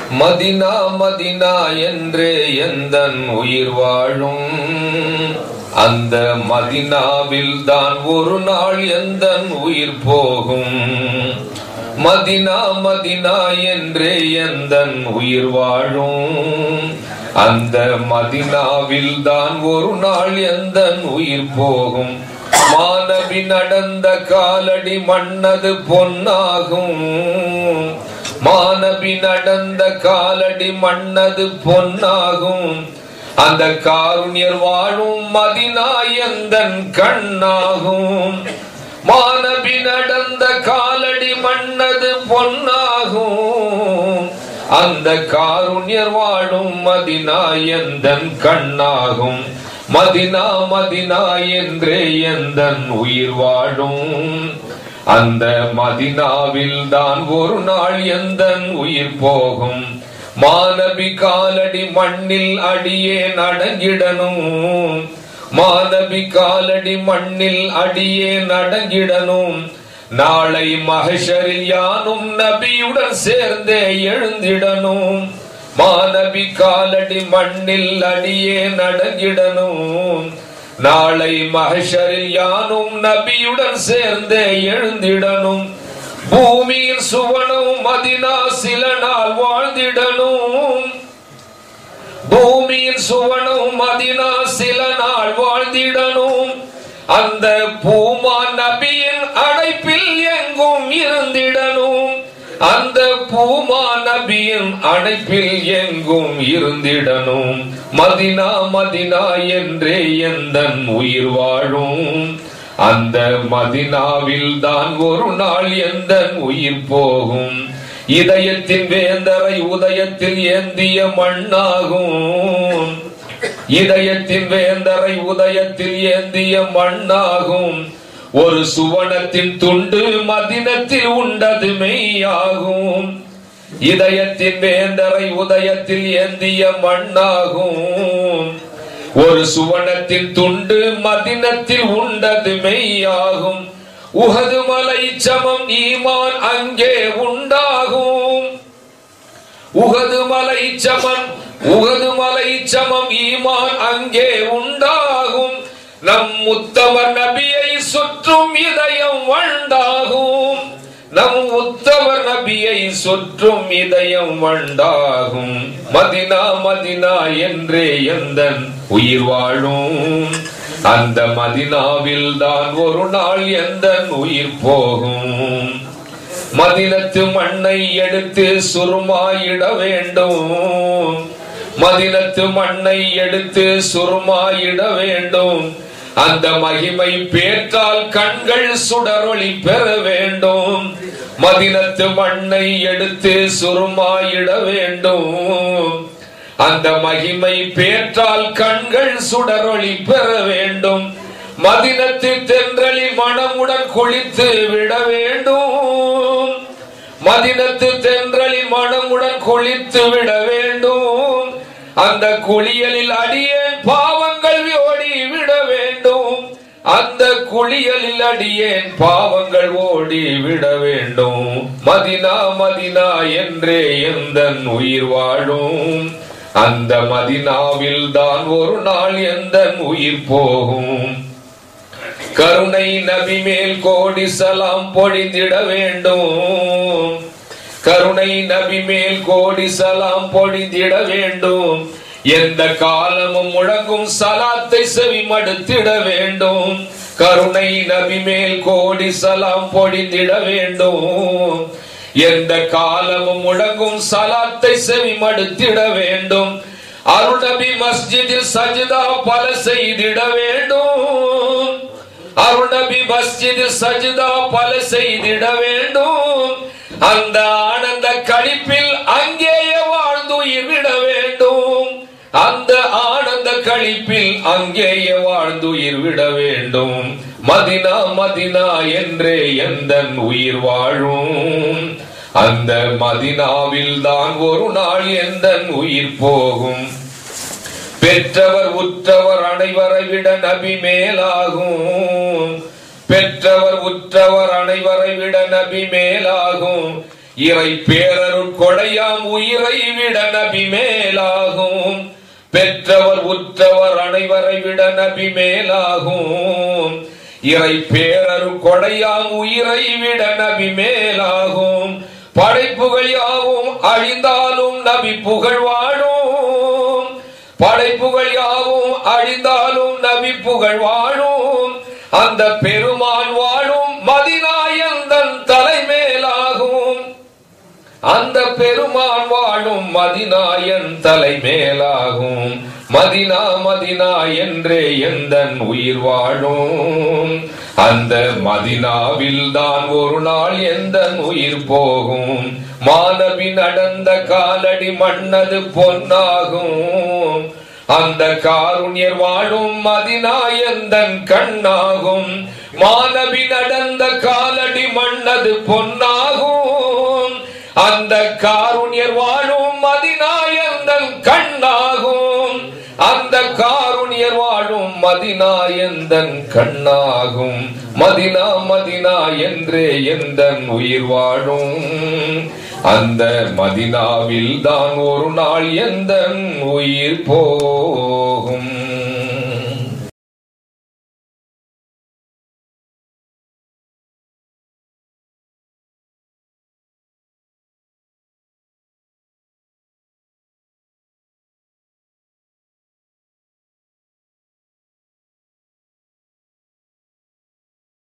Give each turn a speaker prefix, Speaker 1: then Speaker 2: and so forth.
Speaker 1: Medina Medina என்றே எந்தன் உயிர் வாழும் அந்த மதினாவில் தான் ஒரு நாள் எந்தன் உயிர் போகும் மதினா மதினா என்றே எந்தன் உயிர் வாழும் அந்த மதினாவில் தான் ஒரு நாள் எந்தன் உயிர் போகும் மாணவி நடந்த காலடி மன்னது பொன்னாகும் மாணவி நடந்த காலடி மன்னது பொன்னாகும் அந்த காருண்யர் வாழும் மதினா எந்தன் கண்ணாகும் மாணவி நடந்த காலடி மன்னது பொன்னாகும் அந்த காருண்யர் வாழும் மதினா எந்தன் கண்ணாகும் மதினா மதினா என்றே எந்தன் உயிர் வாழும் அந்த மதினாவில் தான் ஒரு நாள் எந்தன் உயிர் போகும் மாணவி காலடி மண்ணில் அடியே நடங்கிடணும் மாணவி காலடி மண்ணில் அடியே நடங்கிடணும் நாளை மகஷரில் யானும் நபியுடன் சேர்ந்தே எழுந்திடணும் மாணவி காலடி மண்ணில் அடியே நடங்கிடணும் நாளை மகஷரில் யானும் நபியுடன் சேர்ந்தே எழுந்திடணும் பூமியில் சுவனும் மதினா சில நாள் வாழ்ந்திடணும் பூமியில் சுவனும் மதினா சில நாள் வாழ்ந்திடணும் அந்த பூமா நபியின் அடைப்பில் எங்கும் இருந்திடணும் அந்த பூமா நபியின் அணைப்பில் எங்கும் இருந்திடணும் மதினா மதினா என்றே எந்தன் உயிர் வாழும் அந்த மதினாவில் தான் ஒரு நாள் எந்தன் உயிர் போகும் இதயத்தின் வேந்தரை உதயத்தில் ஏந்திய மண்ணாகும் இதயத்தின் வேந்தரை உதயத்தில் ஏந்திய மண்ணாகும் ஒரு சுவனத்தின் துண்டு மதினத்தில் உண்டது மெய்யாகும் இதயத்தின் வேந்தரை உதயத்தில் ஏந்திய மண்ணாகும் ஒரு சுவனத்தின் துண்டு மதினத்தில் உண்டது மெய்யாகும் உகது மலை சமம் ஈமான் அங்கே உண்டாகும் உகது மலை சமன் உகது மலை சமம் ஈமான் அங்கே உண்டாகும் நம் உத்தமர் நபியை சுற்றும் இதயம் வண்டாகும் நம் உத்தமர் நபியை சுற்றும் இதயம் வண்டாகும் மதினா மதினா என்றே எந்தன் உயிர் வாழும் அந்த மதினாவில் தான் ஒரு நாள் எந்தன் உயிர் போகும் மதினத்து மண்ணை எடுத்து சுருமாயிட வேண்டும் மதினத்து மண்ணை எடுத்து சுருமாயிட வேண்டும் அந்த மகிமை பேற்றால் கண்கள் சுடரொளி பெற வேண்டும் மதினத்து மண்ணை எடுத்து சுருமாயிட வேண்டும் அந்த மகிமை பேற்றால் கண்கள் சுடரொளி பெற வேண்டும் மதினத்து தென்றலி மனமுடன் குளித்து விட வேண்டும் மதினத்து தென்றலி மனமுடன் குளித்து விட வேண்டும் அந்த குளியலில் அடியேன் பாவங்கள் ஓடி விட வேண்டும் அந்த குளியலில் அடியேன் பாவங்கள் ஓடி விட வேண்டும் மதினா மதினா என்றே எந்தன் உயிர் வாழும் அந்த மதினாவில் தான் ஒரு நாள் எந்தன் உயிர் போகும் கருணை நபி மேல் கோடி சலாம் பொழிந்திட வேண்டும் கருணை நபி மேல் கோடி சலாம் பொழிந்திட வேண்டும் எந்த காலமும் முழங்கும் சலாத்தை செவி மடுத்திட வேண்டும் கருணை நபி மேல் கோடி சலாம் பொழிந்திட வேண்டும் எந்த காலமும் முழங்கும் சலாத்தை செவி மடுத்திட வேண்டும் அருணபி மஸ்ஜிதில் சஜிதா பல செய்திட வேண்டும் அருணபி மஸ்ஜிதில் சஜிதா பல செய்திட வேண்டும் அந்த ஆனந்த கழிப்பில் அங்கேயே வாழ்ந்து விட வேண்டும் அந்த ஆனந்த கழிப்பில் அங்கேயே வாழ்ந்து விட வேண்டும் மதினா மதினா என்றே எந்தன் உயிர் வாழும் அந்த மதினாவில் தான் ஒரு நாள் எந்தன் உயிர் போகும் பெற்றவர் உற்றவர் அனைவரை விட நபி மேலாகும் பெற்றவர் உற்றவர் அனைவரை விட நபி மேலாகும் இறை பேரருள் கொடையாம் உயிரை விட நபி மேலாகும் பெற்றவர் உற்றவர் அனைவரை விட நபி மேலாகும் இறை பேரருள் கொடையாம் உயிரை விட நபி மேலாகும் படைப்புகள் யாவும் அழிந்தாலும் நபி புகழ் வாழும் படைப்புகள் யாவும் அழிந்தாலும் நபி புகழ் வாழும் அந்த பெருமான் வாழும் மதினாயந்தன் தலைமேலாகும் அந்த பெருமான் வாழும் மதினாயன் தலைமேலாகும் மதினா மதினா என்றே எந்தன் உயிர் வாழும் அந்த மதினாவில் தான் ஒரு நாள் எந்தன் உயிர் போகும் மாணவி நடந்த காலடி மன்னது பொன்னாகும் அந்த காருண்யர் வாழும் மதினாயந்தன் கண்ணாகும் மாணவி நடந்த காலடி மன்னது பொன்னாகும் அந்த காருண்யர் வாழும் மதினாயந்தன் கண்ணாகும் அந்த காருண்யர் வாழும் மதினாயந்தன் கண்ணாகும் மதினா மதினா என்றே எந்தன் உயிர் வாழும் அந்த மதினாவில் தான் ஒரு நாள் எந்தன் உயிர் போ